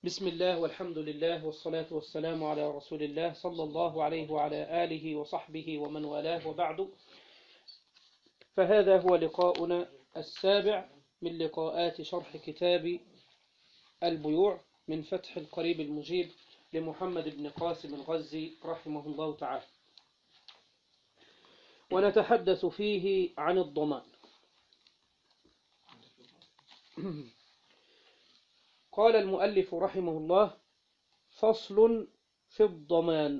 بسم الله والحمد لله والصلاة والسلام على رسول الله صلى الله عليه وعلى آله وصحبه ومن والاه وبعد فهذا هو لقاؤنا السابع من لقاءات شرح كتاب البيوع من فتح القريب المجيب لمحمد بن قاسم الغزي رحمه الله تعالى ونتحدث فيه عن الضمان قال المؤلف رحمه الله فصل في الضمان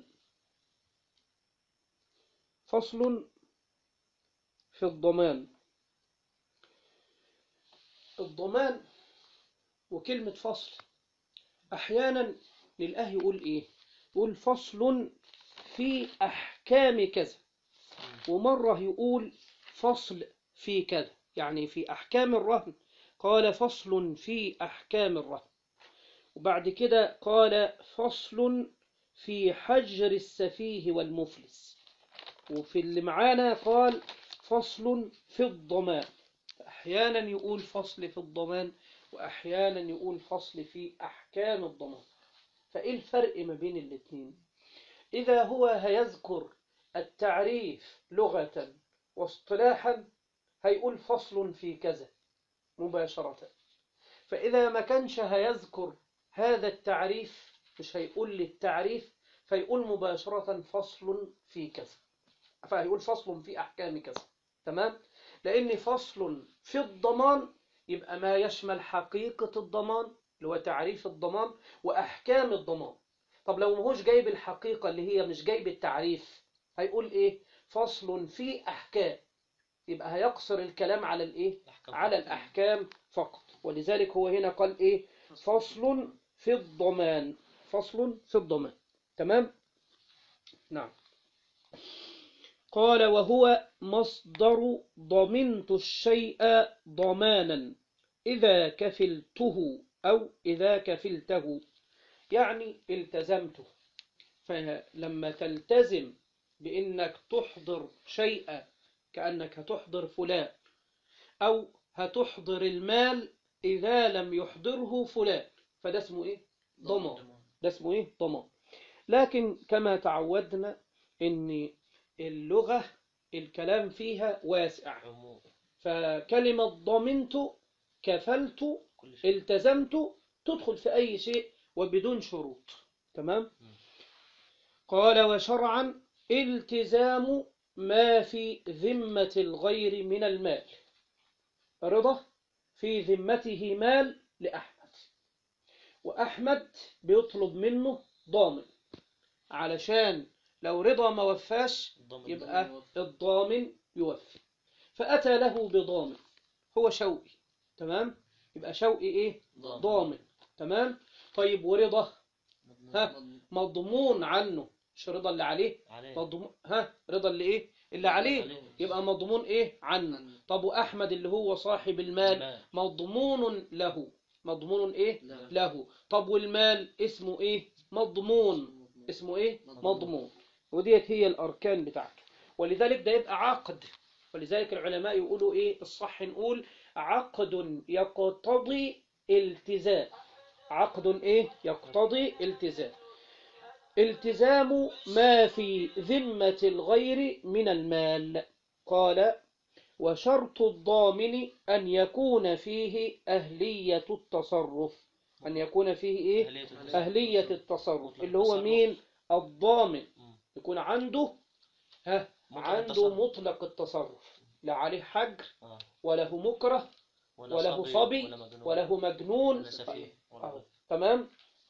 فصل في الضمان الضمان وكلمة فصل أحيانا للأه يقول إيه يقول فصل في أحكام كذا ومرة يقول فصل في كذا يعني في أحكام الرهن قال فصل في أحكام الرهن وبعد كده قال فصل في حجر السفيه والمفلس وفي اللي معانا قال فصل في الضمان أحيانا يقول فصل في الضمان وأحيانا يقول فصل في أحكام الضمان فإيه الفرق ما بين الاثنين إذا هو هيذكر التعريف لغة واصطلاحا هيقول فصل في كذا مباشرة فإذا ما كانش هيذكر هذا التعريف مش هيقول للتعريف فيقول مباشرة فصل في كذا فهيقول فصل في أحكام كذا تمام لأن فصل في الضمان يبقى ما يشمل حقيقة الضمان اللي هو تعريف الضمان وأحكام الضمان طب لو مهوش جايب الحقيقة اللي هي مش جايب التعريف هيقول إيه فصل في أحكام يبقى هيقصر الكلام على الإيه على الأحكام فقط ولذلك هو هنا قال إيه فصل في الضمان فصل في الضمان تمام نعم قال وهو مصدر ضمنت الشيء ضمانا إذا كفلته أو إذا كفلته يعني التزمته فلما تلتزم بإنك تحضر شيئا كأنك هتحضر فلان أو هتحضر المال إذا لم يحضره فلان فده اسمه إيه؟ ضمان ده اسمه إيه؟ ضمان لكن كما تعودنا إن اللغة الكلام فيها واسع فكلمة ضمنت كفلت التزمت تدخل في أي شيء وبدون شروط تمام قال وشرعا التزام ما في ذمة الغير من المال رضا في ذمته مال لأحمد وأحمد بيطلب منه ضامن علشان لو رضا ما وفاش يبقى الضامن يوفي فأتى له بضامن هو شوقي تمام يبقى شوقي ايه ضامن تمام طيب ورضا ها مضمون عنه مش رضا اللي عليه مضمون ها رضا اللي ايه اللي عليه يبقى مضمون ايه عنه طب واحمد اللي هو صاحب المال مضمون له مضمون ايه له طب والمال اسمه ايه مضمون اسمه ايه مضمون وديت هي الاركان بتاعته ولذلك ده يبقى عقد ولذلك العلماء يقولوا ايه الصح نقول عقد يقتضي التزام عقد ايه يقتضي التزام التزام ما في ذمة الغير من المال قال وشرط الضامن أن يكون فيه أهلية التصرف أن يكون فيه إيه؟ أهلية التصرف اللي هو مين الضامن يكون عنده ها عنده مطلق التصرف لا عليه حجر وله مكره وله صبي وله مجنون تمام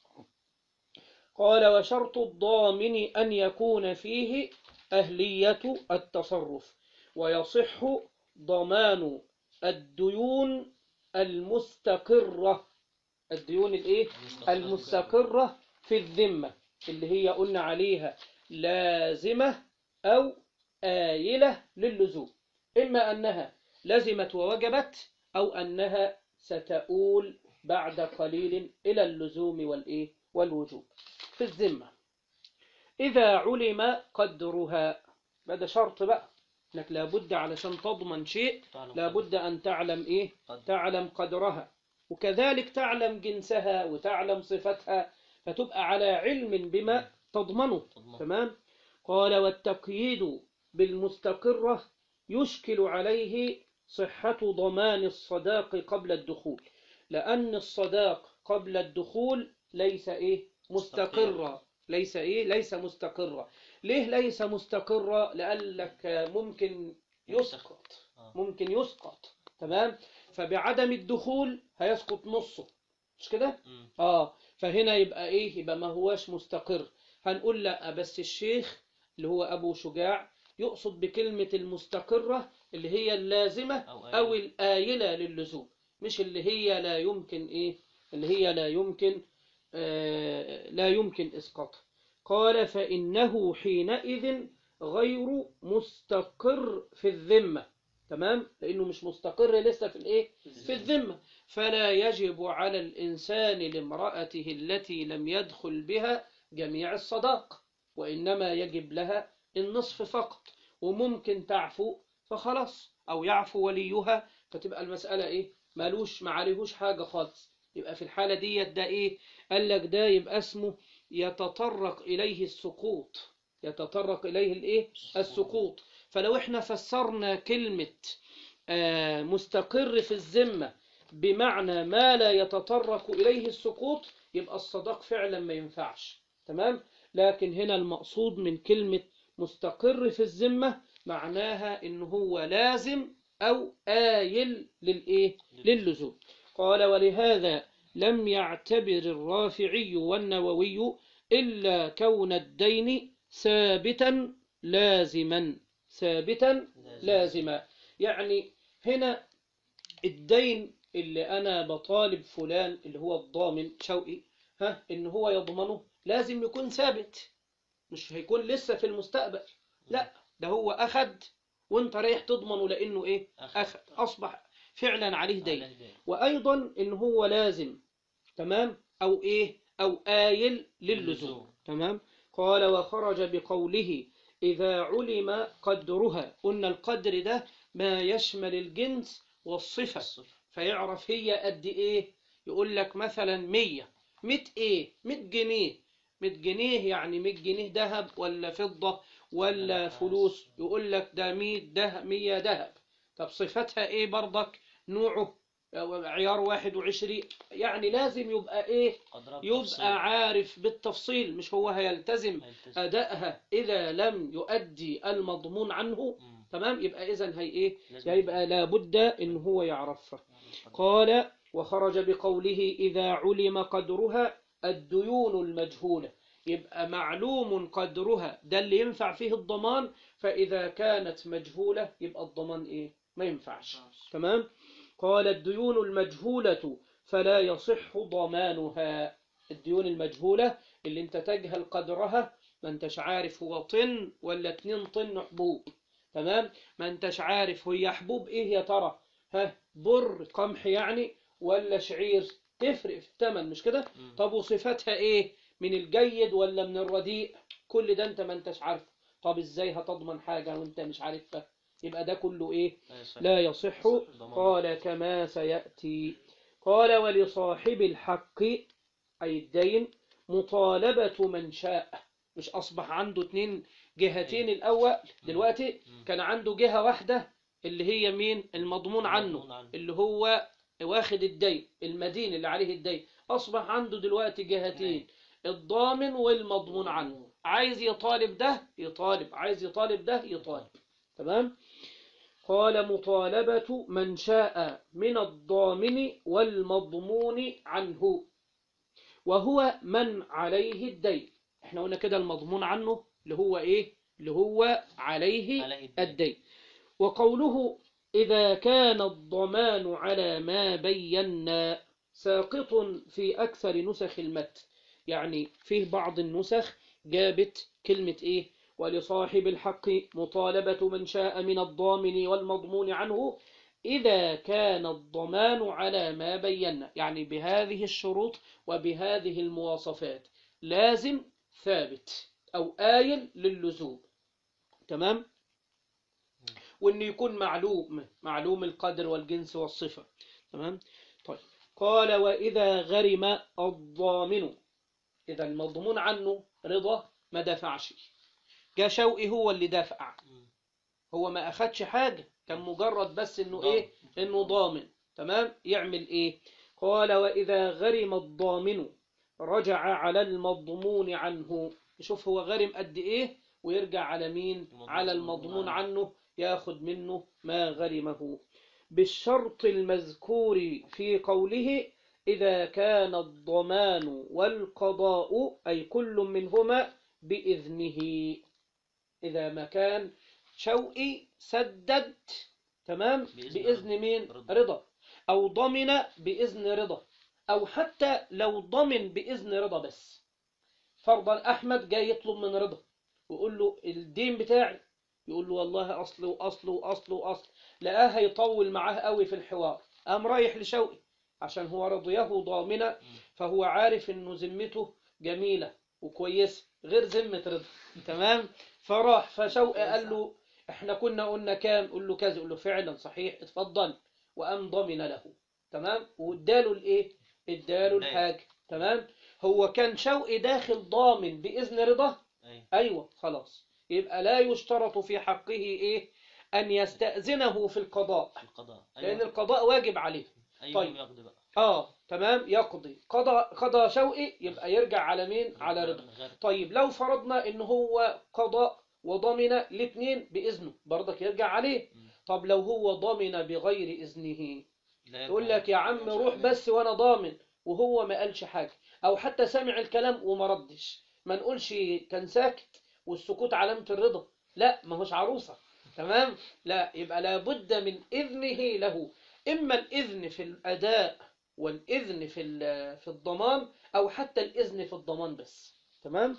قال وشرط الضامن أن يكون فيه أهلية التصرف ويصح ضمان الديون المستقرة الديون الايه المستقرة في الذمة اللي هي قلنا عليها لازمة أو آيلة للزوم إما أنها لزمت ووجبت أو أنها ستؤول بعد قليل إلى اللزوم والإيه والوجوب في الذمة إذا علم قدرها هذا شرط بقى انك لابد علشان تضمن شيء لابد ان تعلم ايه تعلم قدرها وكذلك تعلم جنسها وتعلم صفتها فتبقى على علم بما تضمنه تضمن. تمام قال والتقييد بالمستقرة يشكل عليه صحة ضمان الصداق قبل الدخول لأن الصداق قبل الدخول ليس إيه مستقرة ليس إيه ليس مستقرة ليه ليس مستقرة لأنك ممكن يسقط آه. ممكن يسقط تمام فبعدم الدخول هيسقط نصه مش كده مم. اه فهنا يبقى ايه يبقى ما هواش مستقر هنقول لا بس الشيخ اللي هو ابو شجاع يقصد بكلمة المستقرة اللي هي اللازمة أو او آية. الآيلة للزوم مش اللي هي لا يمكن ايه اللي هي لا يمكن آه لا يمكن اسقاطها قال فإنه حينئذ غير مستقر في الذمة تمام لأنه مش مستقر لسه في الايه في الذمة فلا يجب على الإنسان لامرأته التي لم يدخل بها جميع الصداق وإنما يجب لها النصف فقط وممكن تعفو فخلاص أو يعفو وليها فتبقى المسألة إيه مالوش معاليهوش حاجة خالص يبقى في الحالة ديت ده إيه قال لك ده يبقى اسمه يتطرق إليه السقوط يتطرق إليه الإيه السقوط فلو إحنا فسرنا كلمة آه، مستقر في الذمة بمعنى ما لا يتطرق إليه السقوط يبقى الصداق فعلا ما ينفعش تمام لكن هنا المقصود من كلمة مستقر في الذمة معناها إن هو لازم أو آيل للإيه للزوم قال ولهذا لم يعتبر الرافعي والنووي إلا كون الدين ثابتا لازما ثابتا لازما يعني هنا الدين اللي أنا بطالب فلان اللي هو الضامن شوقي ها إن هو يضمنه لازم يكون ثابت مش هيكون لسه في المستقبل لا ده هو أخد وانت رايح تضمنه لأنه إيه أخذ. أخد أصبح فعلا عليه دين عليه دين. وأيضا إن هو لازم تمام أو إيه أو آيل للزوم للزوم. تمام قال وخرج بقوله إذا علم قدرها قلنا القدر ده ما يشمل الجنس والصفة الصفر. فيعرف هي قد إيه يقول لك مثلا مية مية إيه مية جنيه مية جنيه يعني مية جنيه ذهب ولا فضة ولا نحاس. فلوس يقول لك ده مية ده مية ذهب طب صفتها إيه برضك نوعه عيار واحد وعشرين يعني لازم يبقى إيه قدرها بتفصيل. يبقى عارف بالتفصيل مش هو هيلتزم هيلتزم. أدائها إذا لم يؤدي المضمون عنه مم. تمام يبقى إذن هي إيه لازم يبقى لابد إن هو يعرفها قال وخرج بقوله إذا علم قدرها الديون المجهولة يبقى معلوم قدرها ده اللي ينفع فيه الضمان فإذا كانت مجهولة يبقى الضمان إيه ما ينفعش تمام قال الديون المجهولة فلا يصح ضمانها الديون المجهولة اللي انت تجهل قدرها ما انتش عارف هو طن ولا اتنين طن حبوب تمام ما انتش عارف هي حبوب ايه يا ترى ها بر قمح يعني ولا شعير تفرق في الثمن مش كده مم. طب وصفتها ايه من الجيد ولا من الرديء كل ده انت ما انتش عارف طب ازاي هتضمن حاجة وانت مش عارفها يبقى ده كله ايه لا يصح. لا يصح ضمان. قال كما سيأتي قال ولصاحب الحق أي الدين مطالبة من شاء مش أصبح عنده اتنين جهتين الأول دلوقتي مم. كان عنده جهة واحدة اللي هي مين المضمون عنه المضمون عنه. اللي هو واخد الدين المدين اللي عليه الدين أصبح عنده دلوقتي جهتين الضامن والمضمون عنه عايز يطالب ده يطالب عايز يطالب ده يطالب تمام قال مطالبة من شاء من الضامن والمضمون عنه وهو من عليه الدين احنا قلنا كده المضمون عنه اللي هو ايه اللي هو عليه عليه الدين. الدين وقوله إذا كان الضمان على ما بينا ساقط في أكثر نسخ المتن يعني فيه بعض النسخ جابت كلمة إيه ولصاحب الحق مطالبة من شاء من الضامن والمضمون عنه إذا كان الضمان على ما بينا يعني بهذه الشروط وبهذه المواصفات لازم ثابت أو آيل للزوم تمام وإن يكون معلوم معلوم القدر والجنس والصفة تمام طيب قال وإذا غرم الضامن إذا المضمون عنه رضا ما دفعش جاء شوقي هو اللي دفع مم. هو ما أخدش حاجة كان مجرد بس إنه ضامن. إيه إنه ضامن تمام يعمل إيه قال وإذا غرم الضامن رجع على المضمون عنه شوف هو غرم قد إيه ويرجع على مين المضمون على المضمون عنه ياخد منه ما غرمه بالشرط المذكور في قوله إذا كان الضمان والقضاء أي كل منهما بإذنه إذا ما كان شوقي سدد تمام بإذن بإذن مين رضا. رضا أو ضمن بإذن رضا أو حتى لو ضمن بإذن رضا بس فرضا أحمد جاي يطلب من رضا ويقول له الدين بتاعي يقول له والله أصل وأصل وأصل وأصل لقاه هيطول معاه قوي في الحوار قام رايح لشوقي عشان هو رضيه ضامنة فهو عارف إنه ذمته جميلة وكويسة غير ذمة رضا تمام فراح فشوقي قال له احنا كنا قلنا كام قول له كذا يقول له فعلا صحيح اتفضل وقام ضمن له تمام واداله الايه اداله الدين. الحاجة تمام هو كان شوقي داخل ضامن بإذن رضا أي ايوه خلاص يبقى لا يشترط في حقه ايه ان يستأذنه في القضاء في القضاء لان القضاء واجب عليه أيوة طيب. يقضي بقى اه تمام يقضي قضى قضى شوقي يبقى يرجع على مين على رضا من غير طيب لو فرضنا ان هو قضى وضمن الاثنين باذنه برضك يرجع عليه مم. طب لو هو ضمن بغير اذنه لا يقول يرجع. لك يا عم روح بس وانا ضامن وهو ما قالش حاجه او حتى سمع الكلام وما ردش ما نقولش كان ساكت والسكوت علامه الرضا لا ما هوش عروسه تمام لا يبقى لابد من اذنه له اما الاذن في الاداء والاذن في ال- في الضمان او حتى الاذن في الضمان بس تمام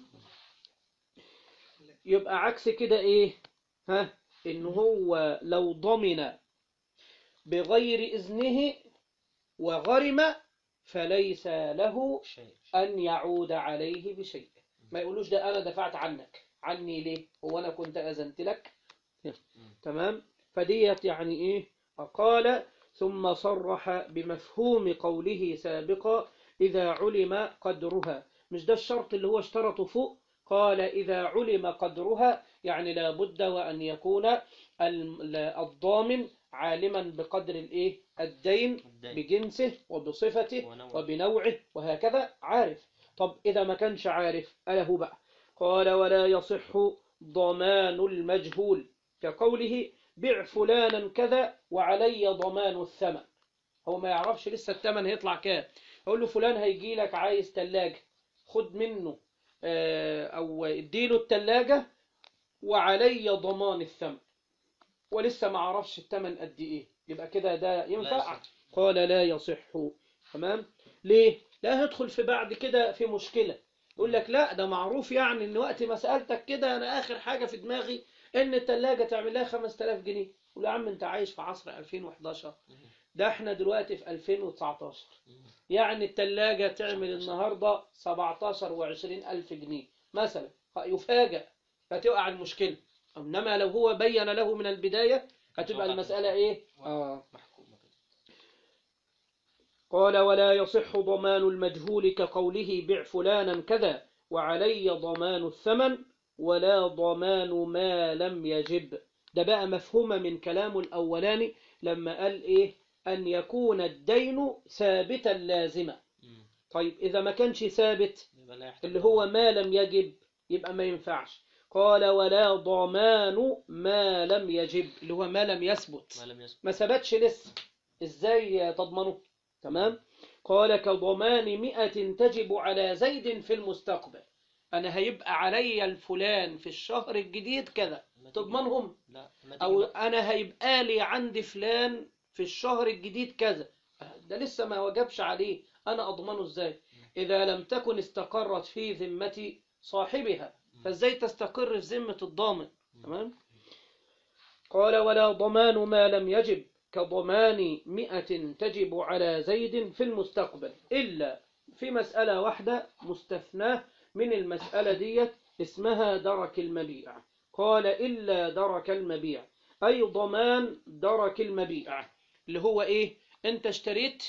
يبقى عكس كده ايه ها ان هو لو ضمن بغير اذنه وغرم فليس له شيء أن يعود عليه بشيء ما يقولوش ده أنا دفعت عنك عني ليه هو أنا كنت أذنت لك تمام فديت يعني إيه قال ثم صرح بمفهوم قوله سابقا إذا علم قدرها مش ده الشرط اللي هو اشترطه فوق قال إذا علم قدرها يعني لا بد وأن يكون ال- الضامن عالما بقدر الإيه الدين الدين. بجنسه وبصفته ونوعه. وبنوعه وهكذا عارف طب إذا ما كانش عارف أله بقى قال ولا يصح ضمان المجهول كقوله بع فلانا كذا وعلي ضمان الثمن هو ما يعرفش لسه الثمن هيطلع كام اقول له فلان هيجي لك عايز ثلاجه خد منه آه، او اديله الثلاجه وعلي ضمان الثمن ولسه ما عرفش الثمن قد ايه يبقى كده ده ينفع يصح. قال لا يصح تمام ليه لا هدخل في بعد كده في مشكله يقول لك لا ده معروف يعني ان وقت ما سالتك كده انا اخر حاجه في دماغي ان الثلاجه تعمل لها 5000 جنيه قول يا عم انت عايش في عصر 2011 ده احنا دلوقتي في 2019 يعني الثلاجة تعمل النهاردة 17 و20 ألف جنيه مثلا يفاجأ فتقع المشكلة إنما لو هو بين له من البداية هتبقى المسألة إيه؟ آه. محكومة كده قال ولا يصح ضمان المجهول كقوله بع فلانا كذا وعلي ضمان الثمن ولا ضمان ما لم يجب ده بقى مفهومة من كلامه الأولاني لما قال إيه أن يكون الدين ثابتا لازما مم. طيب إذا ما كانش ثابت يبقى لا يحتاج اللي هو ما لم يجب يبقى ما ينفعش قال ولا ضمان ما لم يجب اللي هو ما لم يثبت ما لم يسبق ما ثبتش لسه ازاي تضمنه تمام قال كضمان مئة تجب على زيد في المستقبل انا هيبقى علي الفلان في الشهر الجديد كذا ما تيجي- تضمنهم لا ما تيجي او بقى. انا هيبقى لي عند فلان في الشهر الجديد كذا ده لسه ما وجبش عليه انا اضمنه ازاي اذا لم تكن استقرت في ذمة صاحبها فازاي تستقر في ذمة الضامن تمام قال ولا ضمان ما لم يجب كضمان مئة تجب على زيد في المستقبل إلا في مسألة واحدة مستثناة من المسألة دي اسمها درك المبيع قال إلا درك المبيع أي ضمان درك المبيع اللي هو إيه أنت اشتريت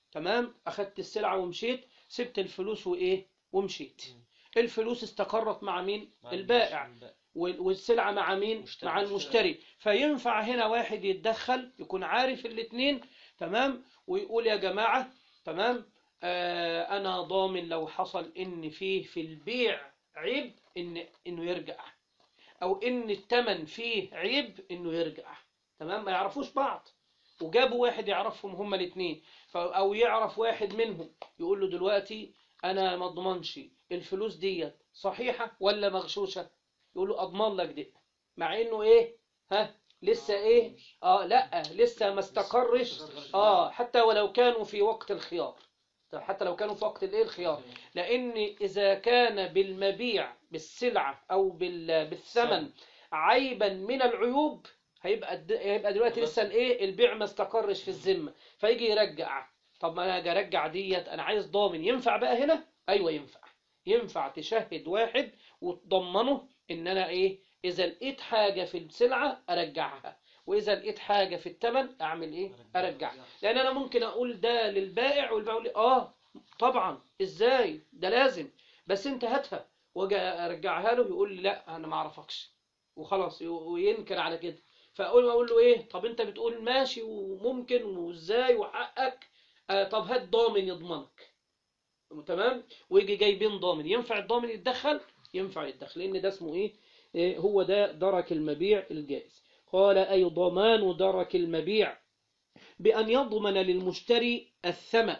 تمام أخدت السلعة ومشيت سبت الفلوس وإيه ومشيت الفلوس استقرت مع مين مع البائع البائع. وال- والسلعة مع مين مشتري. مع المشتري فينفع هنا واحد يتدخل يكون عارف الاتنين تمام ويقول يا جماعة تمام آه أنا ضامن لو حصل إن فيه في البيع عيب إن إنه يرجع أو إن التمن فيه عيب إنه يرجع تمام ما يعرفوش بعض وجابوا واحد يعرفهم هما الاتنين ف- أو يعرف واحد منهم يقول له دلوقتي أنا ما أضمنش الفلوس ديت صحيحة ولا مغشوشة يقول له أضمن لك دي مع إنه إيه ها لسه إيه آه لا لسه ما استقرش آه حتى ولو كانوا في وقت الخيار طب حتى لو كانوا في وقت الايه الخيار لان اذا كان بالمبيع بالسلعه او بال- بالثمن عيبا من العيوب هيبقى الد- هيبقى دلوقتي لسه الايه البيع ما استقرش في الذمه فيجي يرجع طب ما انا اجي ارجع ديت انا عايز ضامن ينفع بقى هنا ايوه ينفع ينفع تشهد واحد وتضمنه ان انا ايه اذا لقيت حاجه في السلعه ارجعها واذا لقيت حاجه في الثمن اعمل ايه ارجعها لان انا ممكن اقول ده للبائع والبائع يقول لي اه طبعا ازاي ده لازم بس انت هاتها واجي ارجعها له يقول لي لا انا ما اعرفكش وخلاص ي- وينكر على كده فاقول اقول له ايه طب انت بتقول ماشي وممكن وازاي وحقك آه طب هات ضامن يضمنك تمام ويجي جايبين ضامن ينفع الضامن يتدخل ينفع يتدخل لان ده اسمه ايه إيه هو ده درك المبيع الجائز قال اي ضمان درك المبيع بأن يضمن للمشتري الثمن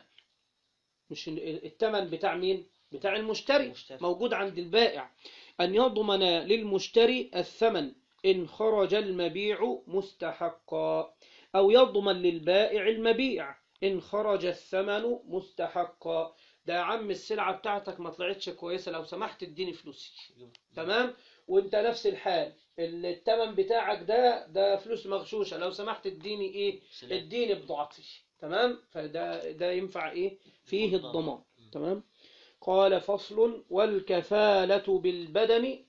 مش ال- الثمن بتاع مين بتاع المشتري المشتري. موجود عند البائع أن يضمن للمشتري الثمن إن خرج المبيع مستحقا أو يضمن للبائع المبيع إن خرج الثمن مستحقا ده يا عم السلعة بتاعتك ما طلعتش كويسة لو سمحت اديني فلوسي تمام وانت نفس الحال الثمن بتاعك ده ده فلوس مغشوشة لو سمحت اديني ايه سلام. اديني بضاعتي تمام فده ده ينفع ايه فيه الضمان تمام قال فصل والكفالة بالبدن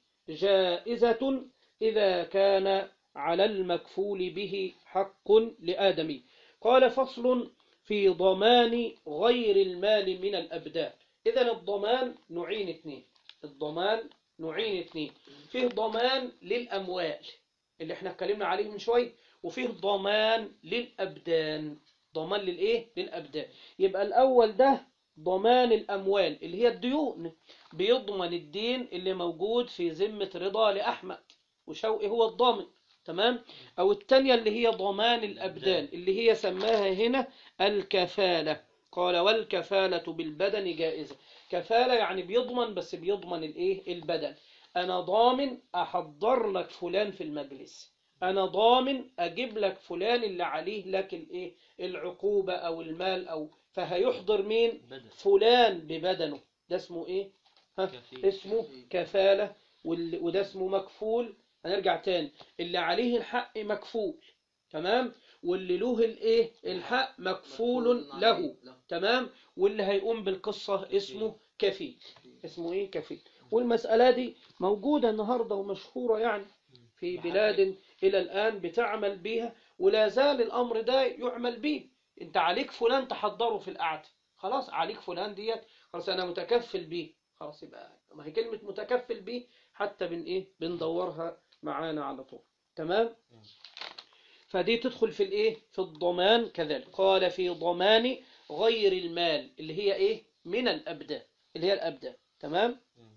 جائزة إذا كان على المكفول به حق لآدمي قال فصل في ضمان غير المال من الأبدان إذا الضمان نوعين اثنين الضمان نوعين اثنين فيه ضمان للأموال اللي احنا اتكلمنا عليه من شوي وفيه ضمان للأبدان ضمان للإيه؟ للأبدان يبقى الأول ده ضمان الأموال اللي هي الديون بيضمن الدين اللي موجود في ذمة رضا لأحمد وشوقي هو الضامن تمام أو التانية اللي هي ضمان الأبدان اللي هي سماها هنا الكفالة قال والكفالة بالبدن جائزة كفالة يعني بيضمن بس بيضمن الإيه البدن أنا ضامن أحضر لك فلان في المجلس أنا ضامن أجيب لك فلان اللي عليه لك الإيه العقوبة أو المال أو فهيحضر مين بدل فلان ببدنه ده اسمه إيه ها كفيل. اسمه كفالة وال- وده اسمه مكفول هنرجع تاني اللي عليه الحق مكفول تمام واللي له الايه الحق مكفول له تمام واللي هيقوم بالقصة اسمه كفيل اسمه ايه كفيل والمسألة دي موجودة النهاردة ومشهورة يعني في بلاد إلى الآن بتعمل بيها ولا زال الأمر ده يعمل به أنت عليك فلان تحضره في القعدة خلاص عليك فلان ديت خلاص أنا متكفل بيه خلاص يبقى ما هي كلمة متكفل بيه حتى بن إيه بندورها معانا على طول تمام فدي تدخل في الإيه في الضمان كذلك قال في ضمان غير المال اللي هي إيه من الأبدان اللي هي الأبدان تمام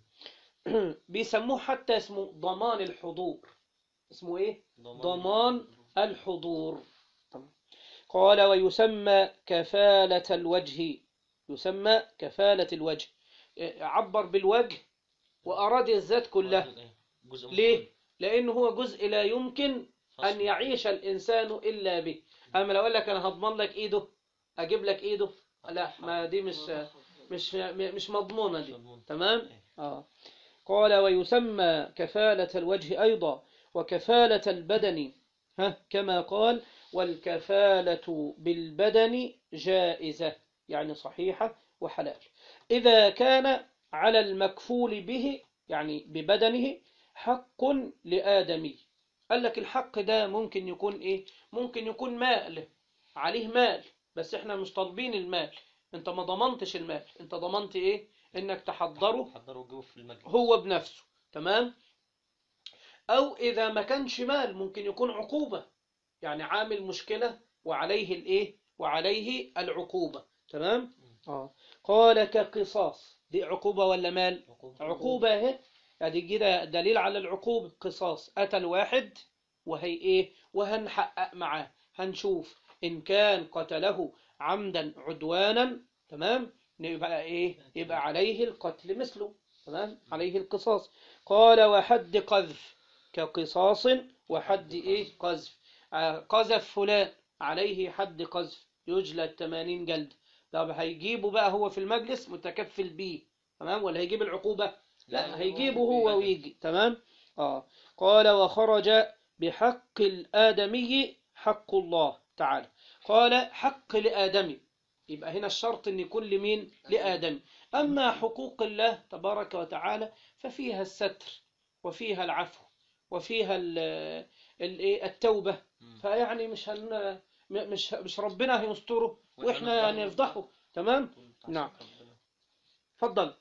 بيسموه حتى اسمه ضمان الحضور اسمه ايه ضمان الحضور تمام. قال ويسمى كفالة الوجه يسمى كفالة الوجه إيه، عبر بالوجه وأراد الذات كلها جزء من ليه؟ كل. لأنه هو جزء لا يمكن فصل. أن يعيش الإنسان إلا به أما لو أقول لك أنا هضمن لك إيده أجيب لك إيده لا ما دي مش مش مش مضمونة دي مضمون. تمام إيه. آه. قال ويسمى كفالة الوجه أيضا وكفالة البدن ها كما قال والكفالة بالبدن جائزة يعني صحيحة وحلال إذا كان على المكفول به يعني ببدنه حق لآدمي قال لك الحق ده ممكن يكون إيه ممكن يكون مال عليه مال بس إحنا مش طالبين المال انت ما ضمنتش المال انت ضمنت ايه انك تحضره حضروا وجوه في المجلس هو بنفسه تمام او اذا ما كانش مال ممكن يكون عقوبة يعني عامل مشكلة وعليه الايه وعليه العقوبة تمام اه قال كقصاص دي عقوبة ولا مال عقوبة اهي ادي كده دليل على العقوبة قصاص اتى الواحد وهي ايه وهنحقق معاه هنشوف ان كان قتله عمدا عدوانا تمام يبقى ايه يبقى عليه القتل مثله تمام عليه القصاص قال وحد قذف كقصاص وحد ايه قذف آه، قذف فلان عليه حد قذف يجلد 80 جلد طب هيجيبه بقى هو في المجلس متكفل بيه تمام ولا هيجيب العقوبة لا هيجيبه هو ويجي تمام اه قال وخرج بحق الآدمي حق الله تعالى قال حق لآدمي يبقى هنا الشرط ان يكون لمين لآدم أما حقوق الله تبارك وتعالى ففيها الستر وفيها العفو وفيها ال- ال- إيه التوبة فيعني مش هن م- مش مش ربنا هيستره واحنا هنفضحه تمام نعم. تفضل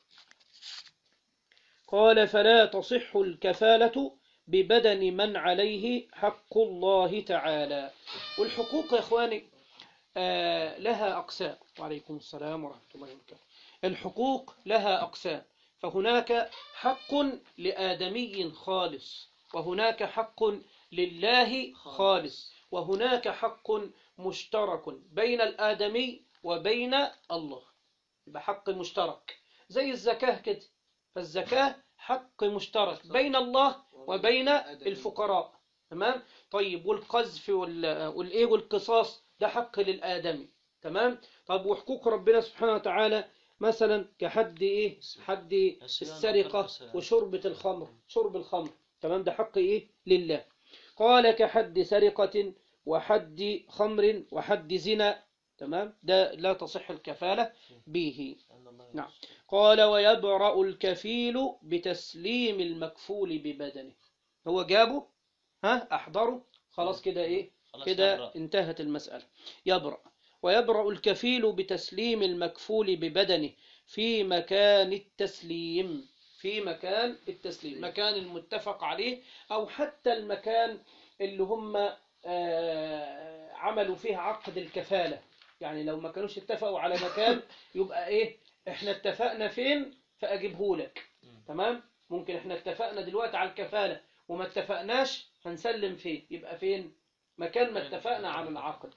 قال فلا تصح الكفالة ببدن من عليه حق الله تعالى والحقوق يا إخواني آه لها أقسام وعليكم السلام ورحمة الله وبركاته الحقوق لها أقسام فهناك حق لآدمي خالص وهناك حق لله خالص وهناك حق مشترك بين الآدمي وبين الله يبقى حق مشترك زي الزكاة كده فالزكاة حق مشترك بين الله وبين الفقراء تمام طيب والقذف وال- والايه والقصاص ده حق للآدمي تمام طب وحقوق ربنا سبحانه وتعالى مثلا كحد ايه حد السرقة وشربة الخمر شرب الخمر تمام ده حق ايه لله قال كحد سرقة وحد خمر وحد زنا تمام ده لا تصح الكفالة به نعم. قال ويبرأ الكفيل بتسليم المكفول ببدنه هو جابه ها أحضره خلاص كده إيه كده انتهت المسألة يبرأ ويبرأ الكفيل بتسليم المكفول ببدنه في مكان التسليم في مكان التسليم مكان المتفق عليه أو حتى المكان اللي هم آه، عملوا فيه عقد الكفالة يعني لو ما كانوش اتفقوا على مكان يبقى ايه احنا اتفقنا فين فاجيبه لك تمام ممكن احنا اتفقنا دلوقتي على الكفالة وما اتفقناش هنسلم فين يبقى فين مكان ما اتفقنا على العقد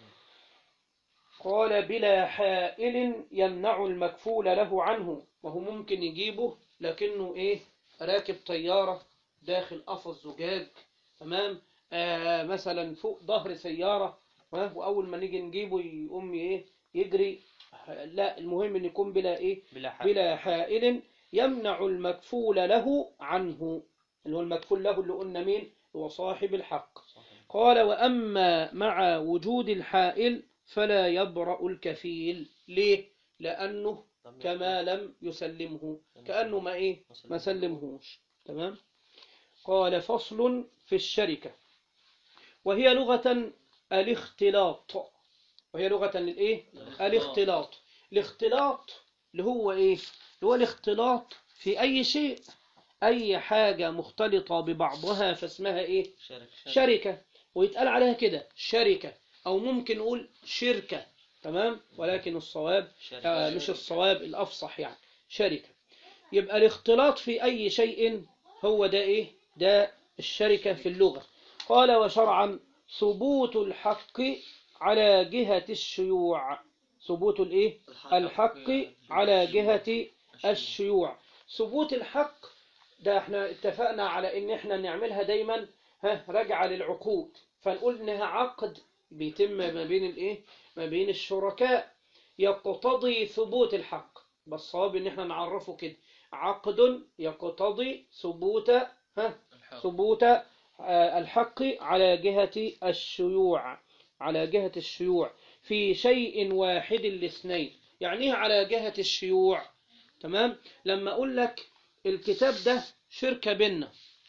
قال بلا حائل يمنع المكفول له عنه وهو ممكن يجيبه لكنه ايه راكب طيارة داخل قفص زجاج تمام آه مثلا فوق ظهر سيارة ها، وأول ما نيجي نجيبه يقوم ايه يجري لا المهم ان يكون بلا ايه بلا حاجة بلا حائل يمنع المكفول له عنه اللي هو المكفول له اللي قلنا مين هو صاحب الحق قال وأما مع وجود الحائل فلا يبرأ الكفيل ليه لأنه كما لم يسلمه كأنه ما إيه ما سلمهوش تمام قال فصل في الشركة وهي لغة الاختلاط وهي لغة الإيه الاختلاط الاختلاط اللي هو إيه اللي هو الاختلاط في أي شيء أي حاجة مختلطة ببعضها فاسمها إيه شارك شركة ويتقال عليها كده شركة أو ممكن نقول شركة تمام ولكن الصواب آه مش الصواب الأفصح يعني شركة يبقى الاختلاط في أي شيء هو ده إيه ده الشركة في اللغة قال وشرعا ثبوت الحق على جهة الشيوع ثبوت الإيه الحق على جهة الشيوع ثبوت الحق ده احنا اتفقنا على ان احنا نعملها دايما ها راجعة للعقود فنقول انها عقد بيتم ما بين الايه ما بين الشركاء يقتضي ثبوت الحق بس صواب ان احنا نعرفه كده عقد يقتضي ثبوت ها ثبوت آه، الحق على جهة الشيوع على جهة الشيوع في شيء واحد الاثنين يعني ايه على جهة الشيوع تمام لما اقول لك الكتاب ده شركة بينا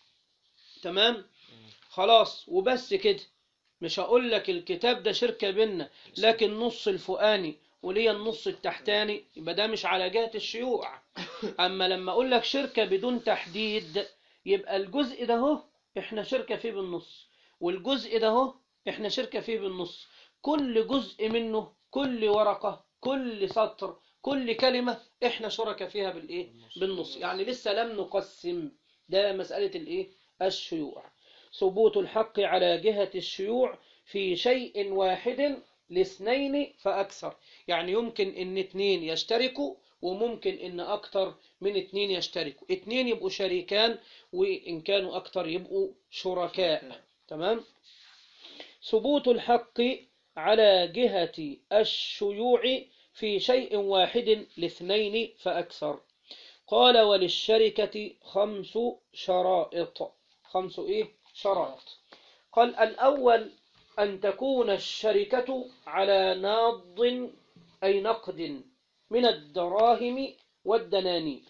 تمام خلاص وبس كده مش هقول لك الكتاب ده شركة بينا لكن نص الفؤاني وليا النص التحتاني يبقى ده مش على جهة الشيوع أما لما أقول لك شركة بدون تحديد يبقى الجزء ده هو إحنا شركة فيه بالنص والجزء ده هو إحنا شركة فيه بالنص كل جزء منه كل ورقة كل سطر كل كلمة إحنا شركة فيها بالإيه بالنص يعني لسه لم نقسم ده مسألة الإيه الشيوع ثبوت الحق على جهة الشيوع في شيء واحد لاثنين فأكثر يعني يمكن ان اتنين يشتركوا وممكن ان اكتر من اتنين يشتركوا اتنين يبقوا شريكان وان كانوا اكتر يبقوا شركاء تمام ثبوت الحق على جهة الشيوع في شيء واحد لاثنين فأكثر قال وللشركة خمس شرائط خمس ايه شرائط قال الأول أن تكون الشركة على ناض أي نقد من الدراهم والدنانير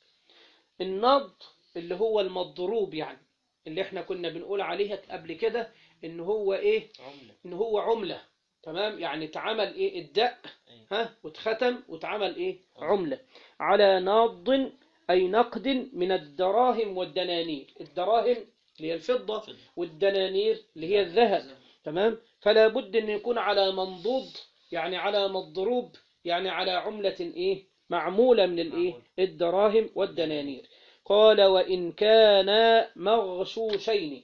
الناض اللي هو المضروب يعني اللي احنا كنا بنقول عليها قبل كده ان هو ايه عملة ان هو عملة تمام يعني اتعمل ايه الدق ها واتختم واتعمل ايه عملة على ناض أي نقد من الدراهم والدنانير الدراهم اللي هي الفضة فضة. والدنانير اللي هي الذهب تمام فلا بد ان يكون على منضود يعني على مضروب يعني على عملة ايه معمولة من الايه معمولة. الدراهم والدنانير قال وإن كانا مغشوشين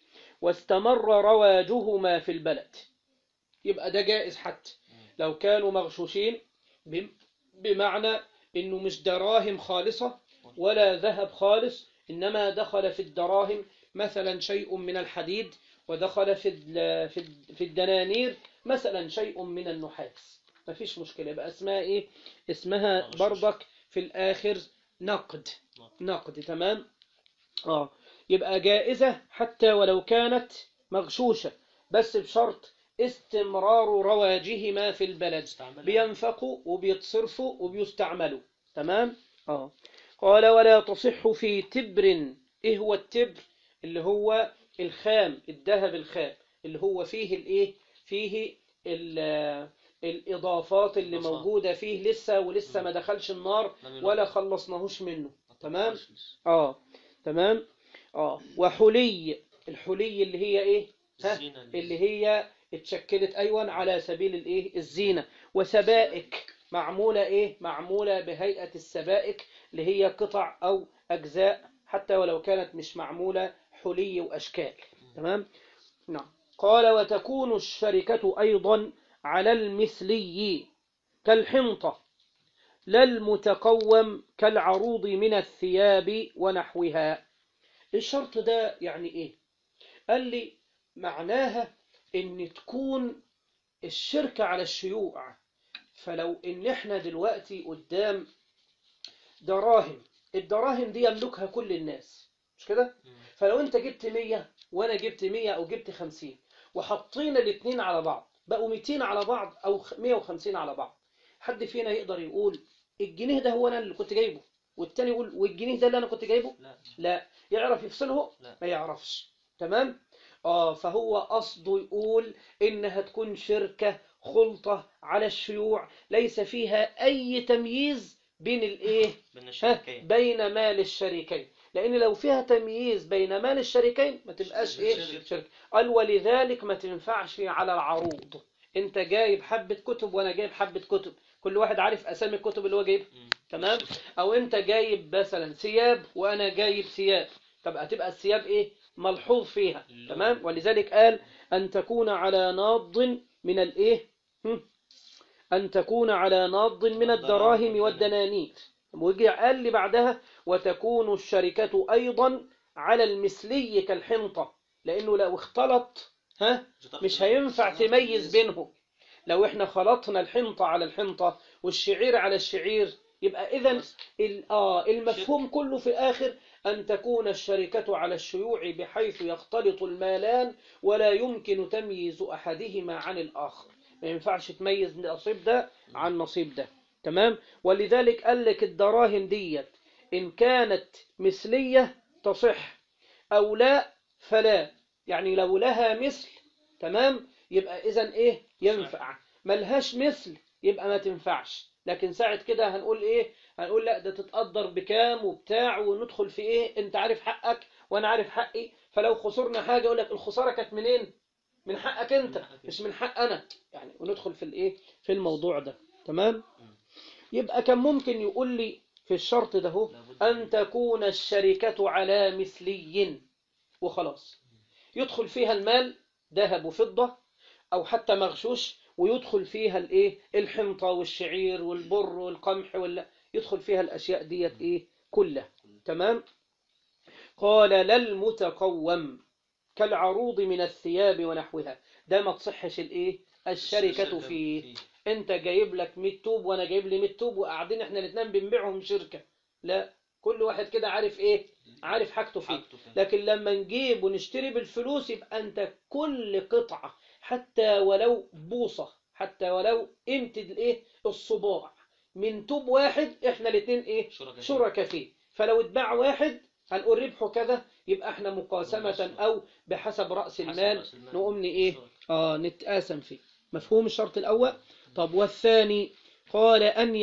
واستمر رواجهما في البلد يبقى ده جائز حتى لو كانوا مغشوشين بم- بمعنى انه مش دراهم خالصة ولا ذهب خالص انما دخل في الدراهم مثلا شيء من الحديد ودخل في ال- في ال- في الدنانير مثلا شيء من النحاس مفيش مشكلة يبقى اسمها ايه اسمها مغشوش. برضك في الاخر نقد نقد تمام اه يبقى جائزة حتى ولو كانت مغشوشة بس بشرط استمرار رواجهما في البلد استعملها. بينفقوا وبيتصرفوا وبيستعملوا تمام اه قال ولا تصح في تبر ايه هو التبر اللي هو الخام الذهب الخام اللي هو فيه الايه فيه ال- الاضافات اللي إضافات. موجودة فيه لسه ولسه ما دخلش النار لم ينضج. ولا خلصناهوش منه تمام مش لسه. اه تمام اه وحلي الحلي اللي هي ايه ها الزينة اللي- اللي هي اتشكلت ايوه على سبيل الايه الزينه وسبائك معموله ايه معموله بهيئه السبائك اللي هي قطع او اجزاء حتى ولو كانت مش معموله حلي واشكال تمام نعم قال وتكون الشركه ايضا على المثلي كالحنطه لا المتقوم كالعروض من الثياب ونحوها الشرط ده يعني ايه قال لي معناها ان تكون الشركة على الشيوع فلو ان احنا دلوقتي قدام دراهم الدراهم دي يملكها كل الناس مش كده مم. فلو انت جبت 100 وانا جبت 100 او جبت 50 وحطينا الاثنين على بعض بقوا 200 على بعض او 150 على بعض حد فينا يقدر يقول الجنيه ده هو انا اللي كنت جايبه والتاني يقول والجنيه ده اللي انا كنت جايبه لا لا يعرف يفصله لا. ما يعرفش تمام اه فهو قصده يقول انها تكون شركة خلطة على الشيوع ليس فيها اي تمييز بين الايه بين ها الشركين بين مال الشريكين لان لو فيها تمييز بين مال الشريكين ما تبقاش ايه شركة. شركة قال ولذلك ما تنفعش على العروض انت جايب حبة كتب وانا جايب حبة كتب كل واحد عارف اسامي الكتب اللي هو جايبها مم. تمام او انت جايب مثلا ثياب وانا جايب ثياب طب هتبقى الثياب ايه ملحوظ فيها اللون. تمام ولذلك قال ان تكون على ناض من الايه هم؟ ان تكون على ناض من الدراهم والدنانير ويجي قال لي بعدها وتكون الشركة ايضا على المثلي كالحنطة لانه لو اختلط ها مش هينفع تميز بينهم لو احنا خلطنا الحنطة على الحنطة والشعير على الشعير يبقى اذا ال- آه المفهوم كله في الآخر أن تكون الشركة على الشيوع بحيث يختلط المالان ولا يمكن تمييز أحدهما عن الآخر ما ينفعش تميز نصيب ده عن نصيب ده تمام ولذلك قال لك الدراهم ديت إن كانت مثلية تصح أو لا فلا يعني لو لها مثل تمام يبقى إذا إيه ينفع ملهاش مثل يبقى ما تنفعش لكن ساعة كده هنقول ايه هنقول لا ده تتقدر بكام وبتاع وندخل في ايه انت عارف حقك وانا عارف حقي فلو خسرنا حاجة اقول لك الخسارة كانت منين من حقك انت من حقك مش من حق انا يعني وندخل في الايه في الموضوع ده تمام يبقى كان ممكن يقول لي في الشرط ده هو لابد أن تكون الشركة على مثلي وخلاص يدخل فيها المال ذهب وفضة أو حتى مغشوش ويدخل فيها الايه الحنطة والشعير والبر والقمح ولا يدخل فيها الأشياء ديت إيه كلها تمام قال لا المتقوم كالعروض من الثياب ونحوها ده ما تصحش الايه الشركة فيه انت جايب لك 100 توب وانا جايب لي 100 توب وقاعدين احنا الاثنين بنبيعهم شركة لا كل واحد كده عارف ايه عارف حاجته فيه حاجته فيه. لكن لما نجيب ونشتري بالفلوس يبقى انت كل قطعة حتى ولو بوصة حتى ولو قيمة الايه الصباع من توب واحد احنا الاثنين ايه شركاء. شركاء فيه فلو اتباع واحد هنقول ربحه كذا يبقى احنا مقاسمة مقاسمة. او بحسب رأس حسب المال رأس المال. نقوم ن- ايه شركاء. اه نتقاسم فيه مفهوم الشرط الاول طب والثاني قال ان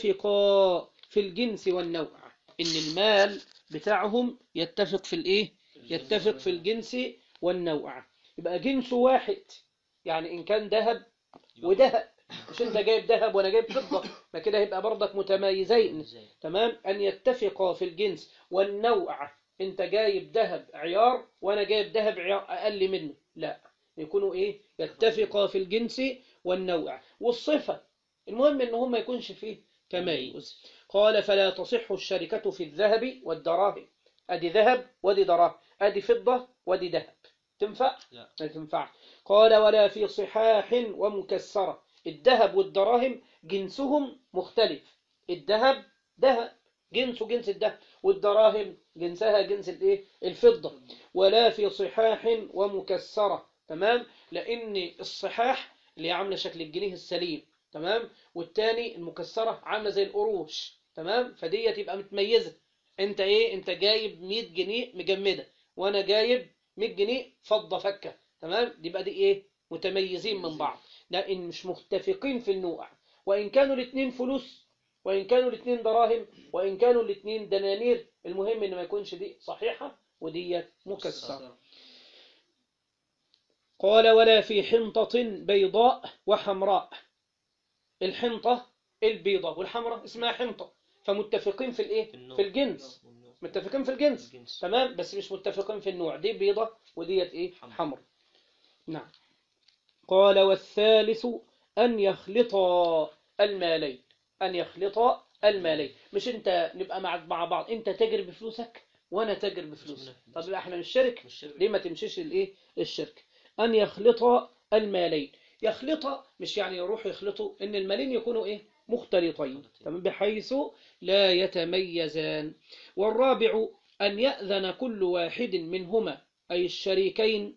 يتفقا في الجنس والنوع ان المال بتاعهم يتفق في الايه يتفق في الجنس والنوع يبقى جنس واحد يعني ان كان ذهب وذهب مش انت جايب ذهب وانا جايب فضة ما كده هيبقى برضك متمايزين إزاي؟ تمام أن يتفقا في الجنس والنوع أنت جايب ذهب عيار وأنا جايب ذهب عيار أقل منه لا يكونوا إيه يتفقا في الجنس والنوع والصفة المهم إن هم ما يكونش فيه تمايز قال فلا تصح الشركة في الذهب والدراهم أدي ذهب ودي دراهم أدي فضة ودي ذهب تنفع؟ لا. لا تنفع قال ولا في صحاح ومكسرة الذهب والدراهم جنسهم مختلف الذهب ذهب جنسه جنس الذهب والدراهم جنسها جنس الايه الفضة ولا في صحاح ومكسرة تمام لأن الصحاح اللي هي عاملة شكل الجنيه السليم تمام والتاني المكسرة عاملة زي القروش تمام فدي تبقى متميزة انت ايه انت جايب 100 جنيه مجمدة وانا جايب 100 جنيه فضة فكة تمام دي بقى دي ايه متميزين من بعض لأن مش متفقين في النوع وإن كانوا الاثنين فلوس وإن كانوا الاثنين دراهم وإن كانوا الاثنين دنانير المهم إن ما يكونش دي صحيحة ودي مكسرة قال ولا في حنطة بيضاء وحمراء الحنطة البيضاء والحمراء اسمها حنطة فمتفقين في الايه النوع. في الجنس والنوع. متفقين في الجنس الجنس. تمام بس مش متفقين في النوع دي بيضة وديت ايه حمر. حمر نعم قال والثالث أن يخلطا المالين أن يخلطا المالين مش أنت نبقى مع مع بعض أنت تاجر بفلوسك وأنا تاجر بفلوسك مش- طب يبقى احنا مش شركة مش شركة. ليه ما تمشيش الايه الشركة أن يخلطا المالين يخلطا مش يعني يروحوا يخلطوا إن المالين يكونوا إيه مختلطين مختلطين. تمام بحيث لا يتميزان والرابع أن يأذن كل واحد منهما أي الشريكين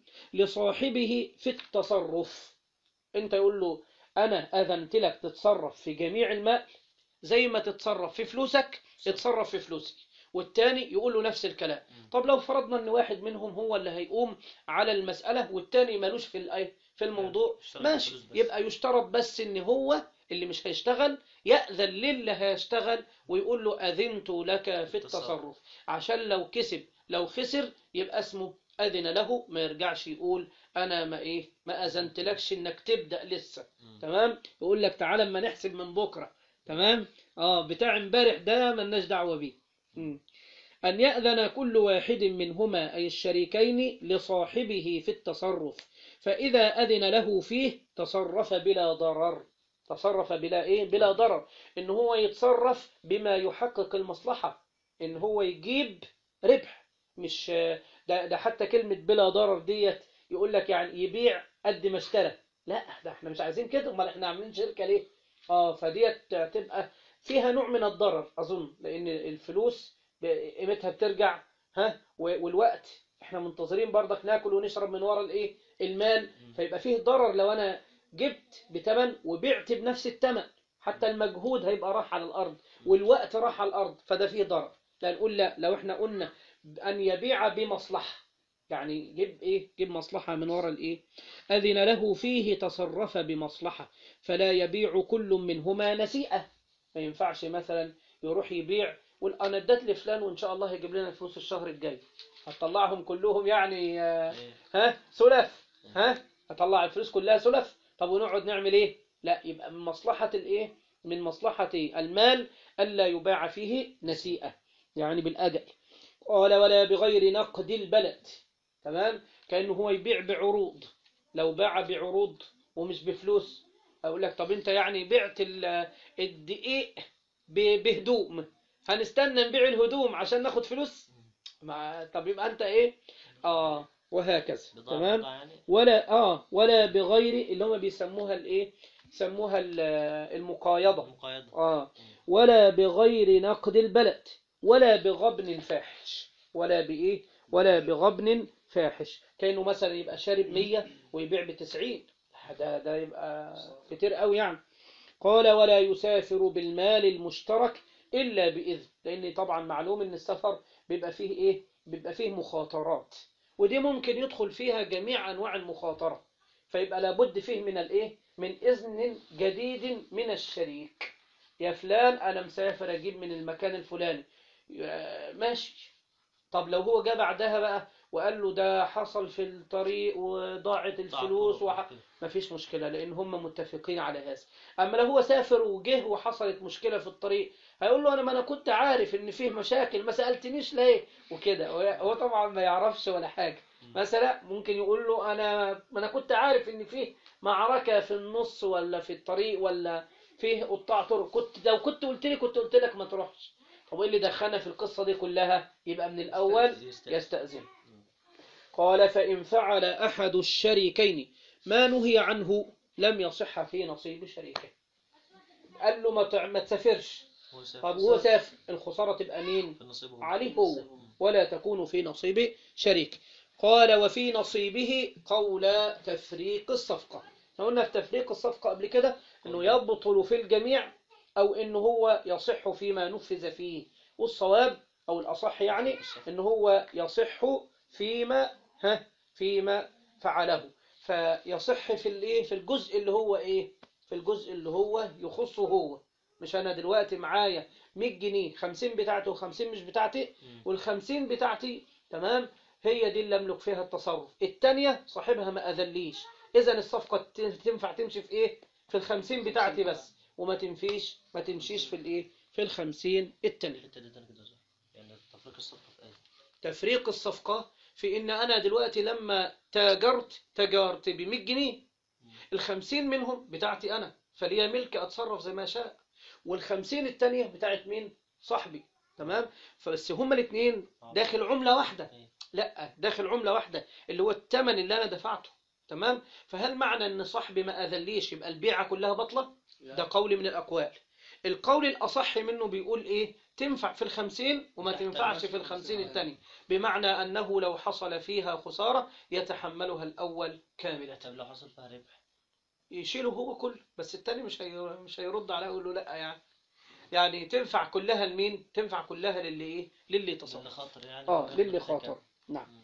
لصاحبه في التصرف أنت يقول له أنا أذنت لك تتصرف في جميع المال زي ما تتصرف في فلوسك اتصرف في فلوسي والتاني يقول له نفس الكلام طب لو فرضنا ان واحد منهم هو اللي هيقوم على المسألة والتاني ملوش في الأي- في الموضوع اشترط ماشي الفلوس بس. يبقى يشترط بس ان هو اللي مش هيشتغل يأذن للي هيشتغل ويقول له أذنت لك في التصرف. التصرف عشان لو كسب لو خسر يبقى اسمه أذن له ما يرجعش يقول أنا ما إيه ما أذنت لكش إنك تبدأ لسه مم. تمام يقول لك تعالى اما نحسب من بكرة تمام اه بتاع امبارح ده ملناش دعوة بيه مم. أن يأذن كل واحد منهما أي الشريكين لصاحبه في التصرف فإذا أذن له فيه تصرف بلا ضرر تصرف بلا إيه بلا ضرر إن هو يتصرف بما يحقق المصلحة إن هو يجيب ربح مش ده, ده حتى كلمة بلا ضرر ديت يقول لك يعني يبيع قد ما اشترى لا ده احنا مش عايزين كده امال احنا عاملين شركة ليه اه فديت تبقى فيها نوع من الضرر اظن لان الفلوس قيمتها بترجع ها و- والوقت احنا منتظرين برضك ناكل ونشرب من ورا الايه المال فيبقى فيه ضرر لو انا جبت بتمن وبعت بنفس التمن حتى المجهود هيبقى راح على الارض والوقت راح على الارض فده فيه ضرر لا نقول لا لو احنا قلنا ان يبيع بمصلحة يعني جيب ايه جيب مصلحة من ورا الايه اذن له فيه تصرف بمصلحة فلا يبيع كل منهما نسيئة ما ينفعش مثلا يروح يبيع يقول أنا اديت لفلان وإن شاء الله هيجيب لنا فلوس الشهر الجاي هتطلعهم كلهم يعني آه، إيه. ها سلف ها هطلع الفلوس كلها سلف طب ونقعد نعمل ايه لا يبقى من مصلحة الايه من مصلحة المال ألا يباع فيه نسيئة يعني بالأجل قال ولا بغير نقد البلد تمام كأنه هو يبيع بعروض لو باع بعروض ومش بفلوس أقول لك طب أنت يعني بعت ال- الدقيق ب- بهدوم هنستنى نبيع الهدوم عشان ناخد فلوس مع طب يبقى أنت إيه آه وهكذا بضاعة تمام بضاعة يعني ولا اه ولا بغير اللي هم بيسموها الايه يسموها ال- المقايضة مقايضة اه ولا بغير نقد البلد ولا بغبن فاحش ولا بايه ولا بغبن فاحش كانه مثلا يبقى شارب 100 ويبيع ب 90 ده ده يبقى كتير قوي يعني قال ولا يسافر بالمال المشترك الا باذن لان طبعا معلوم ان السفر بيبقى فيه ايه بيبقى فيه مخاطرات ودي ممكن يدخل فيها جميع انواع المخاطره فيبقى لابد فيه من الايه من اذن جديد من الشريك يا فلان انا مسافر اجيب من المكان الفلاني يا- ماشي طب لو هو جه بعدها بقى وقال له ده حصل في الطريق وضاعت الفلوس وح... مفيش مشكلة لأن هم متفقين على هذا أما لو هو سافر وجه وحصلت مشكلة في الطريق هيقول له أنا ما أنا كنت عارف إن فيه مشاكل ما سألتنيش ليه وكده هو- هو طبعا ما يعرفش ولا حاجة مثلا ممكن يقول له أنا ما أنا كنت عارف إن فيه معركة في النص ولا في الطريق ولا فيه قطاع طرق كنت لو كنت قلت لي كنت قلت لك ما تروحش طب إيه اللي دخلنا في القصة دي كلها يبقى من الأول يستأذن قال فإن فعل أحد الشريكين ما نهي عنه لم يصح في نصيب شريكه قال له ما تع- ما تسافرش طب هو سافر الخسارة تبقى مين عليه هو ولا تكون في نصيب شريك قال وفي نصيبه قول تفريق الصفقة احنا قلنا في تفريق الصفقة قبل كده انه يبطل في الجميع او انه هو يصح فيما نفذ فيه والصواب او الاصح يعني ان هو يصح فيما ها فيما فعله فيصح في الايه في الجزء اللي هو ايه في الجزء اللي هو يخصه هو مش انا دلوقتي معايا 100 جنيه 50 بتاعته و50 مش بتاعتي وال50 بتاعتي تمام هي دي اللي املك فيها التصرف التانية صاحبها ما اذليش اذا الصفقة ت- تنفع تمشي في ايه في الخمسين بتاعتي بس وما تمشيش ما تمشيش في الايه في الخمسين التانية الحتة دي تاني كده صح يعني تفريق الصفقة في ايه تفريق الصفقة في ان انا دلوقتي لما تاجرت تجارت ب 100 جنيه الخمسين منهم بتاعتي انا فليا ملك اتصرف زي ما شاء والخمسين التانية بتاعت مين صاحبي تمام فبس هما الاثنين داخل عملة واحدة إيه. لا داخل عملة واحدة اللي هو الثمن اللي انا دفعته تمام فهل معنى ان صاحبي ما اذليش يبقى البيعة كلها بطلة ده قول من الاقوال القول الاصح منه بيقول ايه تنفع في الخمسين وما تحتمل تنفعش في الخمسين التاني بمعنى انه لو حصل فيها خسارة يتحملها الاول كاملة طب لو حصل فيها ربح يشيله هو كله بس التاني مش هي... مش هيرد عليه يقول له لا يعني يعني تنفع كلها لمين تنفع كلها للي ايه للي اللي تصرف خاطر يعني اه غير للي اللي خاطر كان. نعم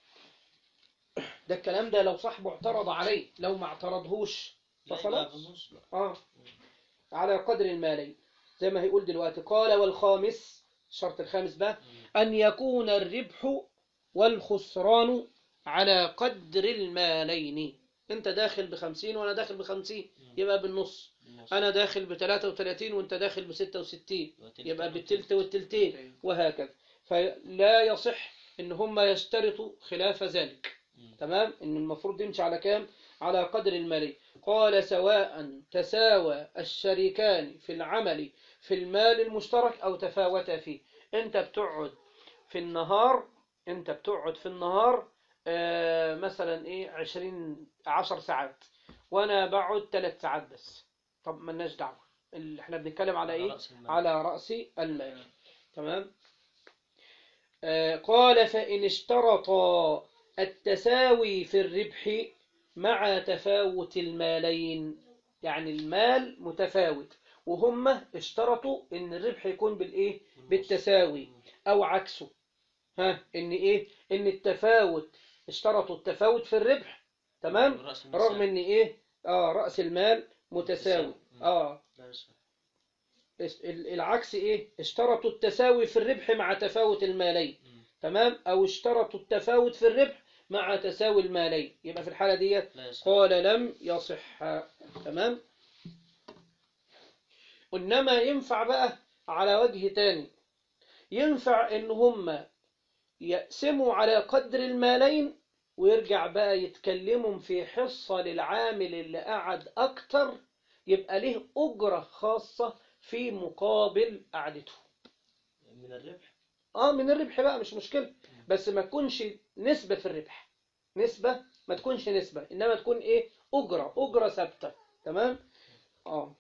ده الكلام ده لو صاحبه اعترض عليه لو ما اعترضهوش لا، فخلاص. يبقى بالنص بقى. اه على قدر المالين زي ما هيقول دلوقتي قال والخامس الشرط الخامس بقى أن يكون الربح والخسران على قدر المالين انت داخل بخمسين وانا داخل بخمسين يبقى بالنص بالنص. انا داخل بثلاثة وثلاثين وانت داخل بستة وستين وتلت يبقى وتلت. بالتلت والتلتين وهكذا فلا يصح ان هم يشترطوا خلاف ذلك مم. تمام ان المفروض يمشي على كام على قدر المالي قال سواء تساوى الشريكان في العمل في المال المشترك او تفاوتا فيه انت بتقعد في النهار انت بتقعد في النهار آه مثلا ايه عشرين عشر ساعات وانا بقعد ثلاث ساعات بس طب ملناش دعوة اللي احنا بنتكلم على ايه رأس المال. على رأس المال تمام آه، قال فإن اشترطا التساوي في الربح مع تفاوت المالين يعني المال متفاوت وهم اشترطوا ان الربح يكون بالايه بالتساوي او عكسه ها ان ايه ان التفاوت اشترطوا التفاوت في الربح تمام رأس المال رغم ان ايه اه رأس المال متساوي متساوي. اه لا يصح اس- ال- العكس ايه اشترطوا التساوي في الربح مع تفاوت المالين مم. تمام او اشترطوا التفاوت في الربح مع تساوي المالين يبقى في الحالة ديت لا يصح قال لم يصح تمام إنما ينفع بقى على وجه تاني ينفع إن هم يقسموا على قدر المالين ويرجع بقى يتكلموا في حصة للعامل اللي قعد أكتر يبقى له أجرة خاصة في مقابل قعدته من الربح اه من الربح بقى مش مشكلة بس ما تكونش نسبة في الربح نسبة ما تكونش نسبة إنما تكون إيه أجرة أجرة ثابتة تمام اه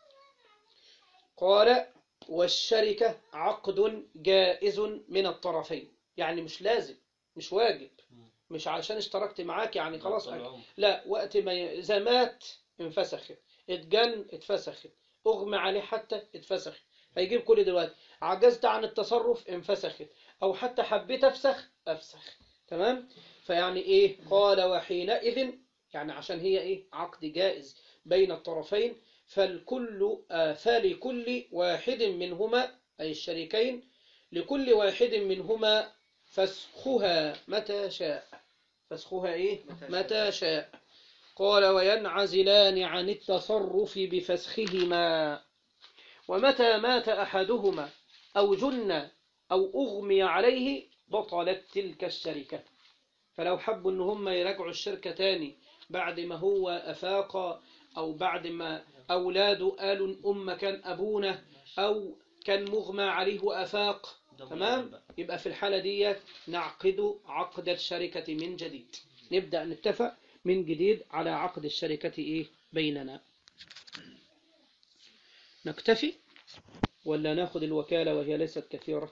قال والشركة عقد جائز من الطرفين يعني مش لازم مش واجب مم. مش عشان اشتركت معاك يعني خلاص طول العمر. لا وقت ما ي- إذا مات انفسخت اتجن اتفسخت اغمى عليه حتى اتفسخت هيجيب كل دلوقتي عجزت عن التصرف انفسخت او حتى حبيت افسخ افسخ تمام فيعني ايه قال وحينئذ يعني عشان هي ايه عقد جائز بين الطرفين فالكل آه، فلكل واحد منهما أي الشريكين لكل واحد منهما فسخها متى شاء فسخها إيه متى متى شاء قال وينعزلان عن التصرف بفسخهما ومتى مات أحدهما أو جن أو أغمي عليه بطلت تلك الشركة فلو حبوا إن هم يراجعوا الشركة تاني بعد ما هو أفاق أو بعد ما أولاده قالوا إن أم كان أبونا أو كان مغمى عليه وأفاق ده تمام مهم بقى. يبقى في الحالة دي نعقد عقد الشركة من جديد نبدأ نتفق من جديد على عقد الشركة إيه بيننا نكتفي ولا ناخد الوكالة وهي ليست كثيرة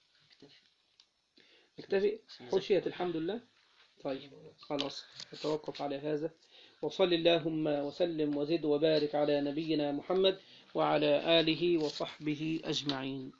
نكتفي حشيت الحمد لله طيب خلاص نتوقف على هذا وصل اللهم وسلم وزد وبارك على نبينا محمد وعلى آله وصحبه أجمعين